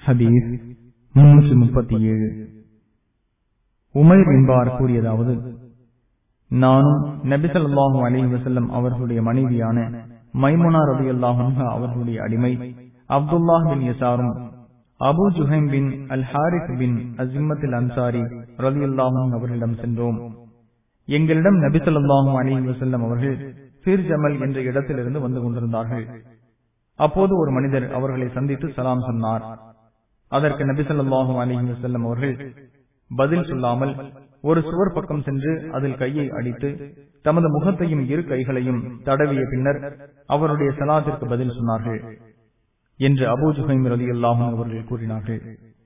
ஹதீஸ் முன்னூற்றி முப்பத்தி ஏழு உமைர் என்பார் கூறியதாவது நானும் நபிசல்லாஹு அலி வசல்லம் அவர்களுடைய மனைவியான மைமுனா ரவி அல்லாஹா அவர்களுடைய அடிமை அப்துல்லாஹ் பின் யசாரும் Abu Juhaym bin al Harith bin அசிமத்தில் அன்சாரி ரவி அல்லாஹும் அவர்களிடம் சென்றோம் எங்களிடம் நபிசல்லாஹு அலி வசல்லம் அவர்கள் சீர் ஜமல் என்ற இடத்திலிருந்து வந்து கொண்டிருந்தார்கள் அப்போது ஒரு மனிதர் அவர்களை சந்தித்து சலாம் சொன்னார் அதற்கு நபிசல்லாஹு அலி வசல்லம் அவர்கள் பதில் சொல்லாமல் ஒரு சுவர் பக்கம் சென்று அதில் கையை அடித்து தமது முகத்தையும் இரு கைகளையும் தடவிய பின்னர் அவருடைய சலாத்திற்கு பதில் சொன்னார்கள் என்று அபூ ஜுஹைம் ரதி அல்லாஹும் அவர்கள் கூறினார்கள்